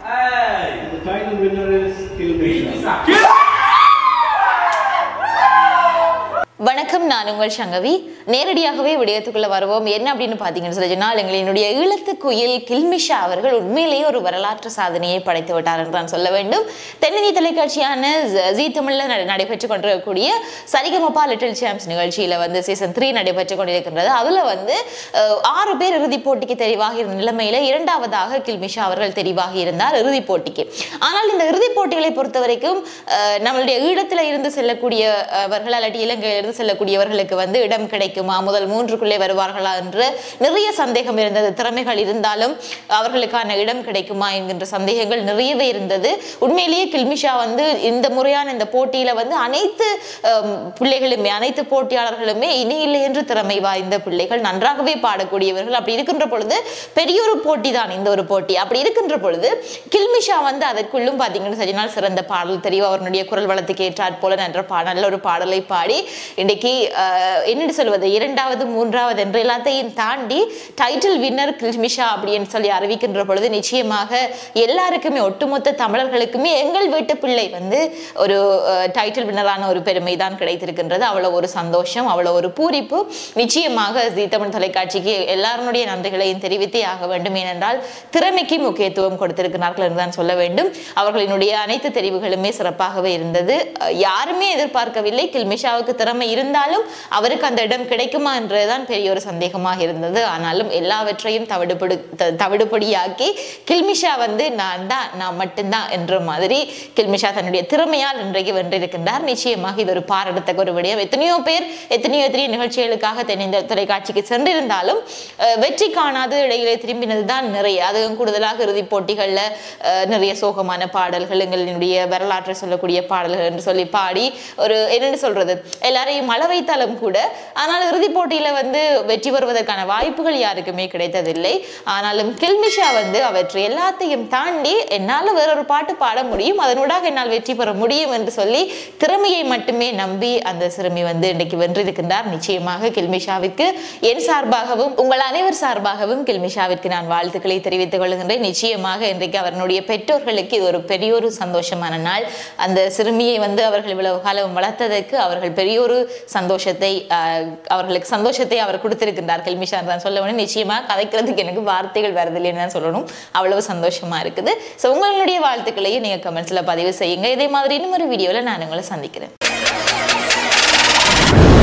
The title winner is Kilmisha. வணக்கம் நான் உங்கள் சங்கவி நேரடியாகவே விடயத்துக்குள்ள வருவோம் என்ன அப்படின்னு பார்த்தீங்கன்னு சொல்லி சொன்னால் எங்களினுடைய ஈழத்து குயில் கில்மிஷா அவர்கள் உண்மையிலேயே ஒரு வரலாற்று சாதனையை படைத்து விட்டார் என்று நான் சொல்ல வேண்டும் தென்னிந்திய தொலைக்காட்சியான ஜ- ஜீ தமிழில் நட- நடைபெற்று கொண்டிருக்கக்கூடிய சரிகமப்பா லிட்டில் சாம்ஸ் நிகழ்ச்சியில் வந்து சீசன் த்ரீ நடைபெற்று கொண்டிருக்கின்றது அதில் வந்து அஹ், ஆறு பேர் இறுதிப் போட்டிக்கு தெரிவாகி இருந்த நிலைமையில இரண்டாவதாக கில்மிஷா அவர்கள் தெரிவாகி இருந்தார் இறுதிப் போட்டிக்கு ஆனால் இந்த இறுதிப் போட்டிகளை பொறுத்த வரைக்கும் அஹ், நம்மளுடைய ஈழத்தில் இருந்து செல்லக்கூடியவர்கள் அல்லது இலங்கையிலிருந்து செல்லக்கூடியவர்களுக்கு வந்து இடம் கிடைக்குமா முதல் மூன்றுக்குள்ளே வருவார்களா என்று நிறைய சந்தேகம் இருந்தது திறமைகள் இருந்தாலும் அவர்களுக்கான இடம் கிடைக்குமா என்கின்ற சந்தேகங்கள் நிறையவே இருந்தது உண்மையிலேயே கில்மிஷா வந்து இந்த முறையான இந்த போட்டியில வந்து அனைத்து அஹ், பிள்ளைகளுமே அனைத்து போட்டியாளர்களுமே இணையில்லை என்று திறமை வாய்ந்த பிள்ளைகள் நன்றாகவே பாடக்கூடியவர்கள் அப்படி இருக்கின்ற பொழுது பெரிய ஒரு போட்டி தான் இந்த ஒரு போட்டி அப்படி இருக்கின்ற பொழுது கில்மிஷா வந்து அதற்குள்ளும் பார்த்தீங்கன்னு சொன்னால் சிறந்த பாடல் தெரியும் அவருடைய குரல் வளத்துக்கு ஏற்றாற் போல நன்ற பா நல்ல ஒரு பாடலை பாடி இன்னைக்கு அஹ், என்னன்னு சொல்வது இரண்டாவது மூன்றாவது என்று எல்லாத்தையும் தாண்டி டைட்டில் வின்னர் கில்மிஷா அப்படின்னு சொல்லி அறிவிக்கின்ற பொழுது நிச்சயமாக எல்லாருக்குமே ஒட்டுமொத்த தமிழர்களுக்குமே எங்கள் வீட்டு பிள்ளை வந்து ஒரு டைட்டில் வின்னரான ஒரு பெருமை தான் கிடைத்திருக்கின்றது அவ்வளோ ஒரு சந்தோஷம் அவ்வளோ ஒரு பூரிப்பு நிச்சயமாக ஜீ தமிழ் தொலைக்காட்சிக்கு எல்லாருடைய நன்றிகளையும் தெரிவித்தே ஆக வேண்டும் ஏனென்றால் திறமைக்கு முக்கியத்துவம் கொடுத்திருக்கிறார்கள் என்று தான் சொல்ல வேண்டும் அவர்களினுடைய அனைத்து தெரிவுகளுமே சிறப்பாகவே இருந்தது அஹ் யாருமே எதிர்பார்க்கவில்லை கில்மிஷாவுக்கு திறமை இருந்தாலும் அவருக்கு அந்த இடம் கிடைக்குமா என்றுதான் பெரிய ஒரு சந்தேகமாக இருந்தது ஆனாலும் எல்லாவற்றையும் தவிடுபடு த- தவிடுபடியாக்கி கில்மிஷா வந்து நான் தான் நான் மட்டும்தான் என்ற மாதிரி கில்மிஷா தன்னுடைய திறமையால் இன்றைக்கு வென்றிருக்கின்றார் நிச்சயமாக இது ஒரு பாராட்டத்தக்க ஒரு விடயம் எத்தனையோ பேர் எத்தனையோ எத்தனையோ நிகழ்ச்சிகளுக்காக தென்னிந்திய தொலைக்காட்சிக்கு சென்றிருந்தாலும் அஹ், வெற்றி காணாது இடையிலே திரும்பினது தான் நிறைய அதுவும் கூடுதலாக இறுதிப் போட்டிகளில் நிறைய சோகமான பாடல்கள் எங்களினுடைய வரலாற்றை சொல்லக்கூடிய பாடல்கள் என்று சொல்லி பாடி ஒரு என்னன்னு சொல்றது எல்லாரையும் மழ வைத்தாலும் கூட ஆனால் இறுதிப் போட்டியில வந்து வெற்றி பெறுவதற்கான வாய்ப்புகள் யாருக்குமே கிடைத்ததில்லை ஆனாலும் கில்மிஷா வந்து அவற்றை எல்லாத்தையும் தாண்டி என்னால் வேறொரு பாட்டு பாட முடியும் அதனூடாக என்னால் வெற்றி பெற முடியும் என்று சொல்லி திறமையை மட்டுமே நம்பி அந்த சிறுமி வந்து இன்றைக்கு வென்றிருக்கின்றார் நிச்சயமாக கில்மிஷாவிற்கு என் சார்பாகவும் உங்கள் அனைவர் சார்பாகவும் கில்மிஷாவிற்கு நான் வாழ்த்துக்களை தெரிவித்துக் கொள்கின்றேன் நிச்சயமாக இன்றைக்கு அவர்களுடைய பெற்றோர்களுக்கு இது ஒரு பெரிய ஒரு சந்தோஷமான நாள் அந்த சிறுமியை வந்து அவர்கள் இவ்வளவு காலம் வளர்த்ததற்கு அவர்கள் பெரிய ஒரு சந்தோஷத்தை ஆஹ், அவர்களுக்கு சந்தோஷத்தை அவர் கொடுத்திருக்கின்றார் கில்மிஷா தான் சொல்ல வேணும் நிச்சயமாக கதைக்கிறதுக்கு எனக்கு வார்த்தைகள் வரதில்லைன்னு தான் சொல்லணும் அவ்வளவு சந்தோஷமா இருக்குது ஸோ உங்களுடைய வாழ்த்துக்களையும் நீங்க கமெண்ட்ஸ்ல பதிவு செய்யுங்க இதே மாதிரி இன்னும் ஒரு வீடியோவில் நான் உங்களை சந்திக்கிறேன்